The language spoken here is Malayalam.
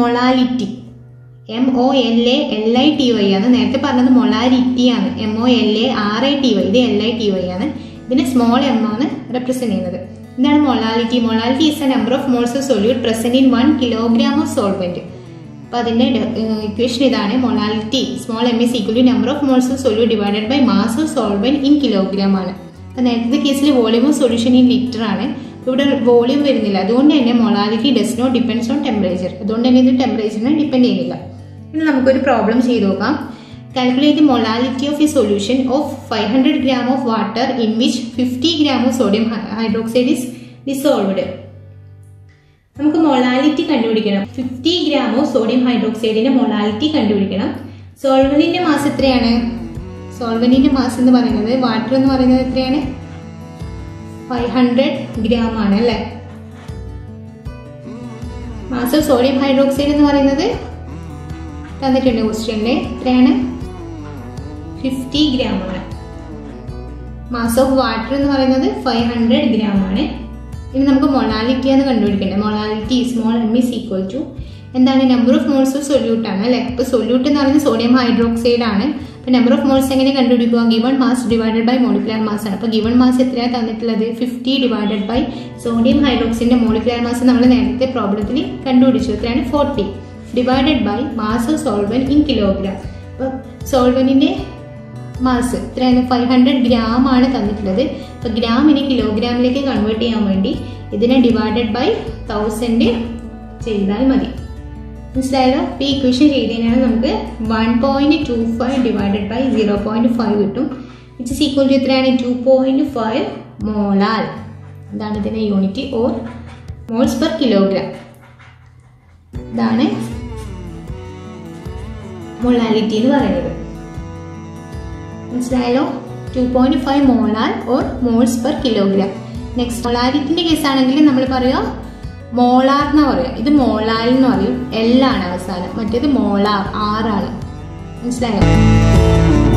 molality M O L A L I T Y ആണ് നേരത്തെ പറഞ്ഞത് മൊളാരിറ്റി ആണ് M O L A R I T Y ഇത് എൽ ഐ ടി വൈ ആണ് ഇതിനെ സ്മോൾ എം ആണ് റെപ്രസെന്റ് ചെയ്യുന്നത് എന്താണ് molality molality is a number of moles of solute present in one kilogram of solvent അപ്പൊ അതിന്റെ ഇക്വേഷൻ ഇതാണ് molality small M is equal to number of moles of solute divided by mass of solvent in kilogram ആണ് അപ്പൊ നേരത്തെ കേസിൽ volume of solution in litre ആണ് ഇവിടെ വോളിയം വരുന്നില്ല അതുകൊണ്ട് തന്നെ molality does not depends on temperature അതുകൊണ്ട് തന്നെ ഇത് ടെമ്പറേച്ചറിനെ ഡിപ്പെൻഡ് ചെയ്യുന്നില്ല ഇനി നമുക്കൊരു പ്രോബ്ലം ചെയ്ത് നോക്കാം calculate the molality of a solution of five hundred gram of water in which fifty gram of sodium hydroxide is dissolved നമുക്ക് മൊളാലിറ്റി കണ്ടുപിടിക്കണം ഫിഫ്റ്റി ഗ്രാം ഓഫ് സോഡിയം ഹൈഡ്രോക്സൈഡിന്റെ മൊളാലിറ്റി കണ്ടുപിടിക്കണം സോൾവനിന്റെ മാസ് എത്രയാണ് സോൾവനിന്റെ മാസ് എന്ന് പറയുന്നത് വാട്ടർ എന്ന് പറയുന്നത് എത്രയാണ് ഫൈവ് ഹൺഡ്രഡ് ഗ്രാം ആണ് അല്ലേ മാസ് ഓഫ് സോഡിയം ഹൈഡ്രോക്സൈഡ് എന്ന് പറയുന്നത് തന്നിട്ടുണ്ട് ക്വസ്റ്റ്യനില് എത്രയാണ് ഫിഫ്റ്റി ഗ്രാം ആണ് മാസ് ഓഫ് വാട്ടർ എന്ന് പറയുന്നത് ഫൈവ് ഹൺഡ്രഡ് ഗ്രാം ആണ് ഇനി നമുക്ക് മൊളാലിറ്റി ആണ് കണ്ടുപിടിക്കേണ്ടത് molality small M is equal to എന്താണ് number of moles of solute ആണ് അല്ലെ ഇപ്പൊ സൊല്യൂട്ട് എന്ന് പറയുന്നത് സോഡിയം ഹൈഡ്രോക്സൈഡ് ആണ് അപ്പൊ നമ്പർ ഓഫ് മോൾസ് എങ്ങനെ കണ്ടുപിടിക്കുക given mass divided by molecular mass ആണ് അപ്പൊ ഗിവൺ മാസ് എത്രയാണ് തന്നിട്ടുള്ളത് ഫിഫ്റ്റി ഡിവൈഡഡ് ബൈ സോഡിയം ഹൈഡ്രോക്സൈഡിന്റെ മോളിക്കുലർ മാസ് നമ്മൾ നേരത്തെ പ്രോബ്ലത്തിൽ കണ്ടുപിടിച്ചു എത്രയാണ് forty divided by mass of solvent in kilogram അപ്പൊ സോൾവനിന്റെ മാസ് എത്രയാണ് ഫൈവ് ഹൺഡ്രഡ് ഗ്രാം ആണ് തന്നിട്ടുള്ളത് അപ്പൊ ഗ്രാമിനെ കിലോഗ്രാമിലേക്ക് കൺവേർട്ട് ചെയ്യാൻ വേണ്ടി ഇതിനെ ഡിവൈഡഡ് ബൈ തൗസൻഡ് ചെയ്താൽ മതി മനസ്സിലായല്ലോ ഇപ്പൊ ഈ ഇക്വേഷൻ ചെയ്ത് കഴിഞ്ഞാൽ നമുക്ക് one point two five divided by zero point five കിട്ടും വിച്ച് ഇസ് ഈക്വൽ ടു എത്രയാണ് ടു പോയിന്റ് ഫൈവ് മോളാൽ ഇതാണ് ഇതിന്റെ unit or moles per kilogram ഇതാണ് മൊളാലിറ്റി എന്ന് പറയുന്നത് മനസ്സിലായല്ലോ two point five molar or moles per kilogram next മൊളാരിറ്റിന്റെ കേസ് ആണെങ്കിൽ നമ്മൾ പറയുക മോളാർ എന്ന് പറയാം ഇത് മോളാൽ എന്ന് പറയും എൽ ആണ് അവസാനം മറ്റേത് മോളാർ ആറാണ് മനസ്സിലായോ